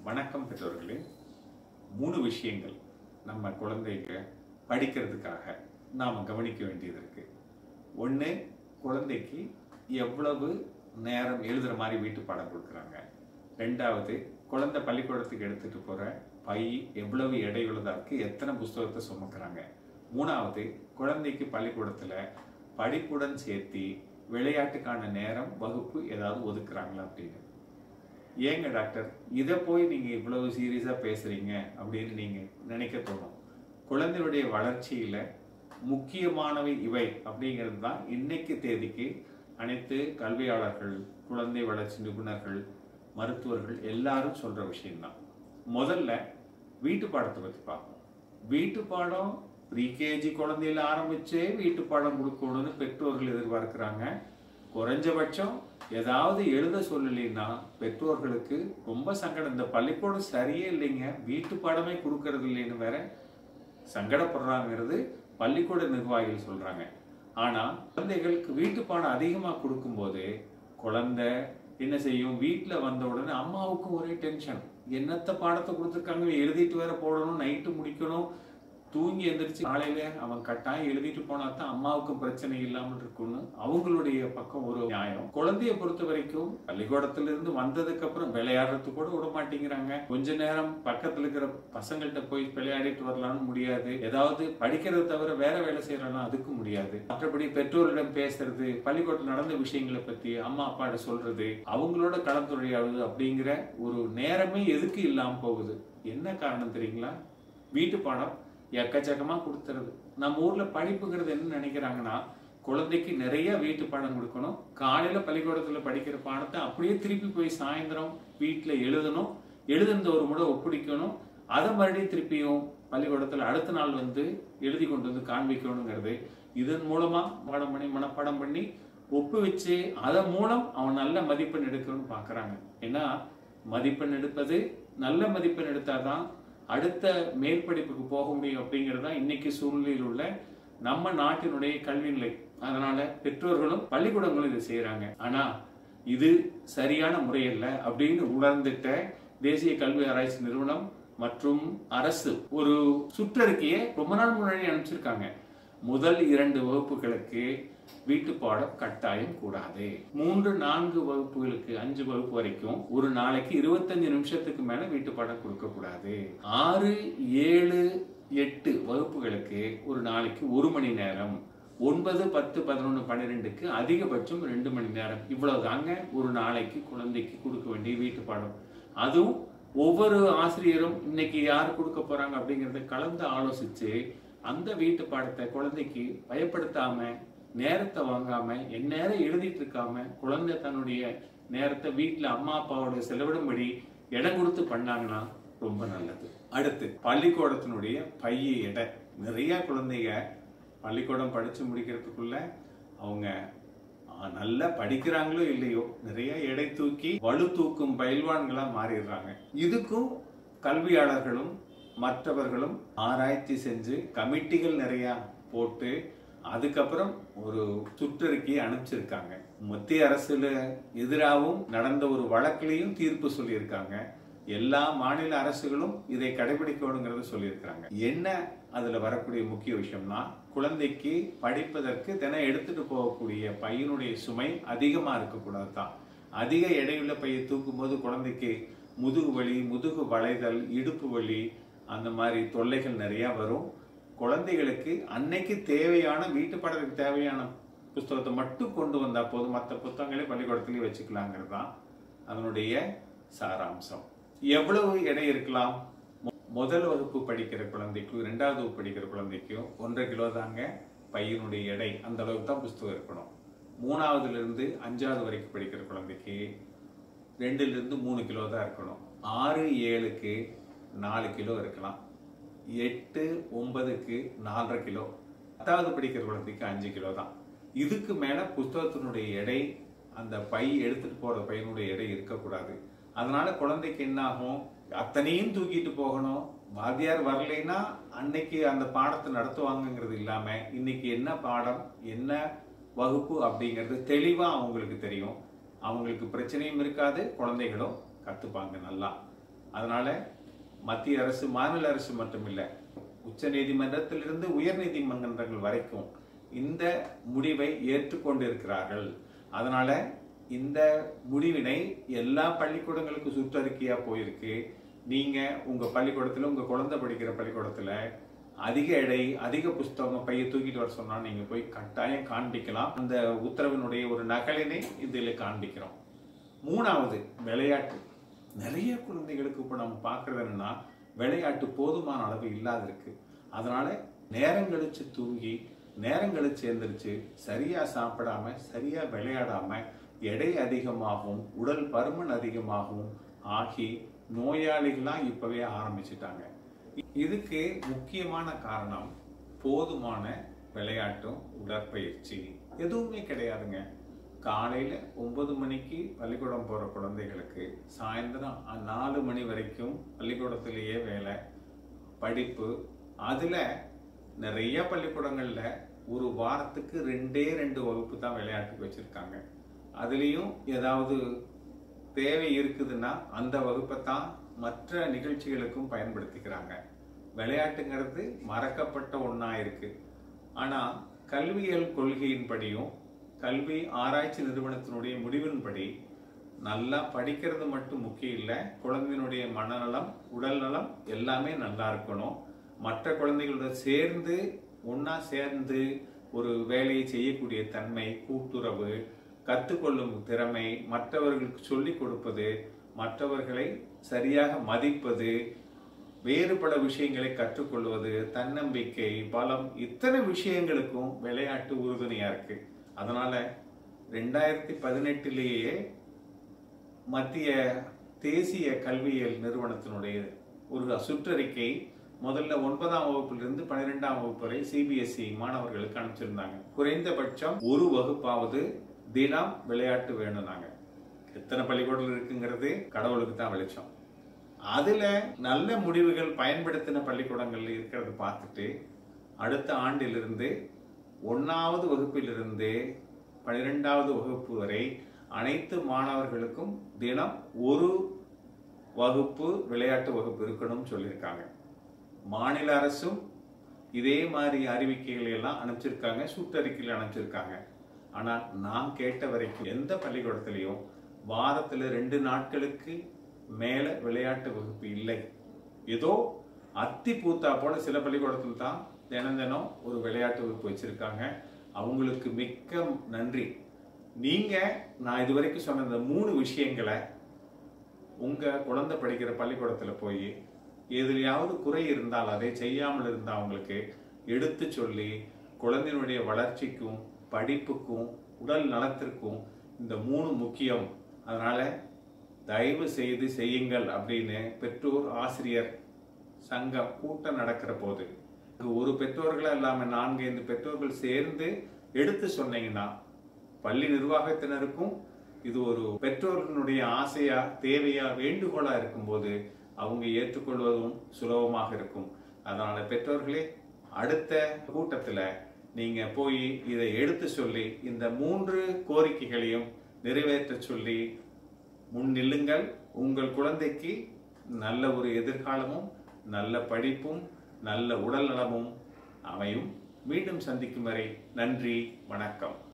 வணக்கம் பெற்றோர்களே மூணு விஷயங்கள் நம்ம குழந்தைக்கு படிக்கிறதுக்காக நாம் கவனிக்க வேண்டியது இருக்கு ஒன்று குழந்தைக்கு எவ்வளவு நேரம் எழுதுற மாதிரி வீட்டு பாடம் கொடுக்குறாங்க ரெண்டாவது குழந்தை பள்ளிக்கூடத்துக்கு எடுத்துட்டு போற பை எவ்வளவு எடையுள்ளதா இருக்கு எத்தனை புஸ்தகத்தை சுமக்குறாங்க மூணாவது குழந்தைக்கு பள்ளிக்கூடத்துல படிப்புடன் சேர்த்து விளையாட்டுக்கான நேரம் வகுப்பு ஏதாவது ஒதுக்குறாங்களா அப்படின்னு ஏங்க டாக்டர் இதை போய் நீங்க இவ்வளவு சீரியஸா பேசுறீங்க அப்படின்னு நீங்க நினைக்க தோணும் குழந்தையுடைய வளர்ச்சியில முக்கியமானவை இவை அப்படிங்கிறது தான் இன்னைக்கு தேதிக்கு அனைத்து கல்வியாளர்கள் குழந்தை வளர்ச்சி நிபுணர்கள் மருத்துவர்கள் எல்லாரும் சொல்ற விஷயம்தான் முதல்ல வீட்டு பாடத்தை பத்தி பார்ப்போம் வீட்டு பாடம் ப்ரீகேஜி குழந்தையில ஆரம்பிச்சே வீட்டு பாடம் கொடுக்கணும்னு பெற்றோர்கள் எதிர்பார்க்கிறாங்க குறைஞ்சபட்சம் ஏதாவது எழுத சொல்லலைன்னா பெற்றோர்களுக்கு ரொம்ப சங்கடம் இந்த பள்ளிக்கூடம் சரியே இல்லைங்க வீட்டு பாடமே கொடுக்கறது இல்லைன்னு வேற சங்கடப்படுறாங்கிறது பள்ளிக்கூட நிர்வாகிகள் சொல்றாங்க ஆனா குழந்தைகளுக்கு வீட்டு பாடம் அதிகமா கொடுக்கும்போது குழந்தை என்ன செய்யும் வீட்டுல வந்த உடனே அம்மாவுக்கும் ஒரே டென்ஷன் என்னத்த பாடத்தை கொடுத்துருக்காங்க எழுதிட்டு வேற போடணும் நைட்டு முடிக்கணும் தூங்கி எந்திரிச்சு காலையில அவன் கட்டாயம் எழுதிட்டு போனா தான் அம்மாவுக்கும் பிரச்சனை இல்லாமல் இருக்கும்னு அவங்களுடைய பக்கம் ஒரு நியாயம் குழந்தைய பொறுத்த வரைக்கும் பள்ளிக்கூடத்துல இருந்து வந்ததுக்கு அப்புறம் விளையாடுறதுக்கு கூட விட மாட்டேங்கிறாங்க கொஞ்ச நேரம் பக்கத்துல இருக்கிற பசங்கள்கிட்ட போய் விளையாடிட்டு வரலாம்னு முடியாது ஏதாவது படிக்கிறத தவிர வேற வேலை செய்யறலாம் அதுக்கு முடியாது மற்றபடி பெற்றோரிடம் பேசுறது பள்ளிக்கூடத்தில் நடந்த விஷயங்களை பத்தி அம்மா அப்பாட்ட சொல்றது அவங்களோட கலந்துரையாடுது அப்படிங்கிற ஒரு நேரமே எதுக்கு இல்லாம போகுது என்ன காரணம் தெரியுங்களா வீட்டு பாடம் எக்கச்சக்கமா கொடுத்துறது நம்ம ஊர்ல படிப்புங்கிறது என்ன நினைக்கிறாங்கன்னா குழந்தைக்கு நிறைய வீட்டு பாடம் கொடுக்கணும் காலையில பள்ளிக்கூடத்துல படிக்கிற பாடத்தை அப்படியே திருப்பி போய் சாயந்தரம் வீட்டுல எழுதணும் எழுதுனத ஒரு முறை ஒப்பிடிக்கணும் அதை மறுபடியும் திருப்பியும் பள்ளிக்கூடத்துல அடுத்த நாள் வந்து எழுதி கொண்டு வந்து காண்பிக்கணுங்கிறது இதன் மூலமா பாடம் பண்ணி மனப்பாடம் பண்ணி ஒப்பு வச்சு அதன் மூலம் அவன் நல்ல மதிப்பெண் எடுக்கணும்னு பாக்குறாங்க ஏன்னா மதிப்பெண் எடுப்பது நல்ல மதிப்பெண் எடுத்தாதான் அடுத்த மேல் படிப்புக்கு போக முடியும் அப்படிங்கிறது தான் இன்னைக்கு சூழ்நிலையில் உள்ள நம்ம நாட்டினுடைய கல்வி நிலை அதனால பெற்றோர்களும் பள்ளிக்கூடங்களும் இதை செய்யறாங்க ஆனா இது சரியான முறையல்ல அப்படின்னு உணர்ந்துட்ட தேசிய கல்வி ஆராய்ச்சி நிறுவனம் மற்றும் அரசு ஒரு சுற்றறிக்கையை ரொம்ப நாள் முன்னாடி அனுப்பிச்சிருக்காங்க முதல் இரண்டு வகுப்புகளுக்கு வீட்டு பாடம் கட்டாயம் கூடாது மூன்று நான்கு வகுப்புகளுக்கு அஞ்சு வகுப்பு வரைக்கும் ஒரு நாளைக்கு இருபத்தஞ்சு நிமிஷத்துக்கு மேல வீட்டு பாடம் கொடுக்க கூடாது ஆறு ஏழு எட்டு வகுப்புகளுக்கு ஒரு நாளைக்கு ஒரு மணி நேரம் ஒன்பது பத்து பதினொன்று பன்னிரெண்டுக்கு அதிகபட்சம் ரெண்டு மணி நேரம் இவ்வளவு தாங்க ஒரு நாளைக்கு குழந்தைக்கு கொடுக்க வேண்டிய வீட்டு பாடம் அதுவும் ஒவ்வொரு ஆசிரியரும் இன்னைக்கு யார் கொடுக்க போறாங்க அப்படிங்கறத கலந்து ஆலோசிச்சு அந்த வீட்டு பாடத்தை குழந்தைக்கு பயப்படுத்தாம நேரத்தை வாங்காம எந்நேரம் எழுதிட்டு இருக்காம குழந்தை தன்னுடைய நேரத்தை வீட்டுல அம்மா அப்பாவோட செலவிடும்படி இடம் கொடுத்து பண்ணாங்கன்னா ரொம்ப நல்லது அடுத்து பள்ளிக்கூடத்தினுடைய பைய எடை நிறைய குழந்தைங்க பள்ளிக்கூடம் படிச்சு முடிக்கிறதுக்குள்ள அவங்க ஆஹ், நல்லா படிக்கிறாங்களோ இல்லையோ நிறைய எடை தூக்கி வலு தூக்கும் பயில்வான்களா மாறிடுறாங்க இதுக்கும் கல்வியாளர்களும் மற்றவர்களும் ஆராய்ச்சி செஞ்சு கமிட்டிகள் நிறைய போட்டு அதுக்கப்புறம் ஒரு சுற்றறிக்கையை அனுப்பிச்சிருக்காங்க மத்திய அரசுல எதிராகவும் நடந்த ஒரு வழக்கிலையும் தீர்ப்பு சொல்லியிருக்காங்க எல்லா மாநில அரசுகளும் இதை கடைபிடிக்கணுங்கிறத சொல்லியிருக்காங்க என்ன அதுல வரக்கூடிய முக்கிய விஷயம்னா குழந்தைக்கு படிப்பதற்கு தினம் எடுத்துட்டு போகக்கூடிய பையனுடைய சுமை அதிகமா இருக்கக்கூடாது தான் அதிக எடையுள்ள பையை தூக்கும் போது குழந்தைக்கு முதுகு வலி முதுகு வளைதல் இடுப்பு வலி அந்த மாதிரி தொல்லைகள் நிறைய வரும் குழந்தைகளுக்கு அன்னைக்கு தேவையான வீட்டு பாடத்துக்கு தேவையான புஸ்தகத்தை மட்டும் கொண்டு வந்தா போதும் மற்ற புத்தகங்களே பள்ளிக்கூடத்திலேயே வச்சுக்கலாங்கிறது தான் அதனுடைய சாராம்சம் எவ்வளவு எடை இருக்கலாம் மொ- முதல் வகுப்பு படிக்கிற குழந்தைக்கும் இரண்டாவது வகுப்பு படிக்கிற குழந்தைக்கும் ஒன்றரை கிலோ தாங்க பையனுடைய எடை அந்த அளவுக்கு தான் புஸ்தகம் இருக்கணும் மூணாவதுல இருந்து அஞ்சாவது வரைக்கும் படிக்கிற குழந்தைக்கு ரெண்டுல இருந்து மூணு கிலோ தான் இருக்கணும் ஆறு ஏழுக்கு நாலு கிலோ இருக்கலாம் எட்டு ஒன்பதுக்கு நாலரை கிலோ பத்தாவது படிக்கிற குழந்தைக்கு அஞ்சு கிலோ தான் இதுக்கு மேல புஸ்தகத்தினுடைய எடை அந்த பை எடுத்துட்டு போற பையனுடைய எடை இருக்கக்கூடாது அதனால குழந்தைக்கு என்ன ஆகும் அத்தனையும் தூக்கிட்டு போகணும் வாத்தியார் வரலைன்னா அன்னைக்கு அந்த பாடத்தை நடத்துவாங்கங்கிறது இல்லாம இன்னைக்கு என்ன பாடம் என்ன வகுப்பு அப்படிங்கிறது தெளிவா அவங்களுக்கு தெரியும் அவங்களுக்கு பிரச்சனையும் இருக்காது குழந்தைகளும் கத்துப்பாங்க நல்லா அதனால மத்திய அரசு மாநில அரசு மட்டுமில்ல உச்ச நீதிமன்றத்திலிருந்து உயர் நீதிமன்றங்கள் வரைக்கும் இந்த முடிவை ஏற்றுக்கொண்டிருக்கிறார்கள் அதனால இந்த முடிவினை எல்லா பள்ளிக்கூடங்களுக்கு சுற்றறிக்கையா போயிருக்கு நீங்க உங்க பள்ளிக்கூடத்துல உங்க குழந்தை படிக்கிற பள்ளிக்கூடத்துல அதிக எடை அதிக புஸ்தகம் பைய தூக்கிட்டு வர சொன்னா நீங்க போய் கட்டாயம் காண்பிக்கலாம் அந்த உத்தரவினுடைய ஒரு நகலினை இதில் காண்பிக்கிறோம் மூணாவது விளையாட்டு நிறைய குழந்தைகளுக்கு இப்போ நம்ம பார்க்கறது என்னன்னா விளையாட்டு போதுமான அளவு இல்லாத இருக்கு அதனால நேரம் கழிச்சு தூங்கி நேரம் கழிச்சு எந்திரிச்சு சரியா சாப்பிடாம சரியா விளையாடாம எடை அதிகமாகவும் உடல் பருமன் அதிகமாகவும் ஆகி நோயாளிகளா இப்பவே ஆரம்பிச்சிட்டாங்க இதுக்கு முக்கியமான காரணம் போதுமான விளையாட்டும் உடற்பயிற்சி எதுவுமே கிடையாதுங்க காலையில ஒன்பது மணிக்கு பள்ளிக்கூடம் போற குழந்தைகளுக்கு சாயந்தரம் நாலு மணி வரைக்கும் பள்ளிக்கூடத்திலேயே வேலை படிப்பு அதுல நிறைய பள்ளிக்கூடங்கள்ல ஒரு வாரத்துக்கு ரெண்டே ரெண்டு வகுப்பு தான் விளையாட்டுக்கு வச்சிருக்காங்க அதுலேயும் ஏதாவது தேவை இருக்குதுன்னா அந்த வகுப்பை தான் மற்ற நிகழ்ச்சிகளுக்கும் பயன்படுத்திக்கிறாங்க விளையாட்டுங்கிறது மறக்கப்பட்ட ஒன்றா இருக்கு ஆனால் கல்வியல் கொள்கையின்படியும் கல்வி ஆராய்ச்சி நிறுவனத்தினுடைய முடிவின்படி நல்லா படிக்கிறது மட்டும் முக்கியம் இல்லை குழந்தையினுடைய மனநலம் உடல் நலம் எல்லாமே நல்லா இருக்கணும் மற்ற குழந்தைகளோட சேர்ந்து ஒன்றா சேர்ந்து ஒரு வேலையை செய்யக்கூடிய தன்மை கூட்டுறவு கற்றுக்கொள்ளும் திறமை மற்றவர்களுக்கு சொல்லிக் கொடுப்பது மற்றவர்களை சரியாக மதிப்பது வேறுபல விஷயங்களை கற்றுக்கொள்வது தன்னம்பிக்கை பலம் இத்தனை விஷயங்களுக்கும் விளையாட்டு உறுதுணையா இருக்கு அதனால ரெண்டாயிரத்தி பதினெட்டிலேயே மத்திய தேசிய கல்வியியல் நிறுவனத்தினுடைய ஒரு சுற்றறிக்கை முதல்ல ஒன்பதாம் வகுப்பிலிருந்து பன்னிரெண்டாம் வகுப்பு வரை சிபிஎஸ்இ மாணவர்களுக்கு அனுப்பிச்சிருந்தாங்க குறைந்தபட்சம் ஒரு வகுப்பாவது தினம் விளையாட்டு வேணும் நாங்க எத்தனை பள்ளிக்கூடம் இருக்குங்கிறது கடவுளுக்கு தான் வெளிச்சம் அதுல நல்ல முடிவுகள் பயன்படுத்தின பள்ளிக்கூடங்கள் இருக்கிறத பார்த்துட்டு அடுத்த ஆண்டிலிருந்து ஒன்னாவது வகுப்பிலிருந்து பனிரெண்டாவது வகுப்பு வரை அனைத்து மாணவர்களுக்கும் தினம் ஒரு வகுப்பு விளையாட்டு வகுப்பு இருக்கணும்னு சொல்லியிருக்காங்க மாநில அரசும் இதே மாதிரி அறிவிக்கைகளை எல்லாம் அனுப்பிச்சிருக்காங்க சுற்றறிக்கையில் அனுப்பிச்சிருக்காங்க ஆனா நான் கேட்ட வரைக்கும் எந்த பள்ளிக்கூடத்திலையும் வாரத்துல ரெண்டு நாட்களுக்கு மேல விளையாட்டு வகுப்பு இல்லை ஏதோ அத்தி பூத்தா போல சில பள்ளிக்கூடத்தில் தான் தினம் தினம் ஒரு விளையாட்டு வகுப்பு வச்சிருக்காங்க அவங்களுக்கு மிக்க நன்றி நீங்க நான் இதுவரைக்கும் சொன்ன இந்த மூணு விஷயங்களை உங்க குழந்தை படிக்கிற பள்ளிக்கூடத்துல போய் எதுலையாவது குறை இருந்தால் அதை செய்யாமல் இருந்த அவங்களுக்கு எடுத்து சொல்லி குழந்தையினுடைய வளர்ச்சிக்கும் படிப்புக்கும் உடல் நலத்திற்கும் இந்த மூணு முக்கியம் அதனால தயவு செய்து செய்யுங்கள் அப்படின்னு பெற்றோர் ஆசிரியர் சங்கம் கூட்டம் நடக்கிற போது ஒரு பெற்றோர்களா இல்லாம நான்கு ஐந்து பெற்றோர்கள் சேர்ந்து எடுத்து சொன்னீங்கன்னா பள்ளி நிர்வாகத்தினருக்கும் இது ஒரு பெற்றோர்களுடைய ஆசையா தேவையா வேண்டுகோளா இருக்கும்போது அவங்க ஏற்றுக்கொள்வதும் சுலபமாக இருக்கும் அதனால பெற்றோர்களே அடுத்த கூட்டத்துல நீங்க போய் இதை எடுத்து சொல்லி இந்த மூன்று கோரிக்கைகளையும் நிறைவேற்ற சொல்லி முன் நில்லுங்கள் உங்கள் குழந்தைக்கு நல்ல ஒரு எதிர்காலமும் நல்ல படிப்பும் நல்ல உடல் நலமும் அமையும் மீண்டும் சந்திக்கும் வரை நன்றி வணக்கம்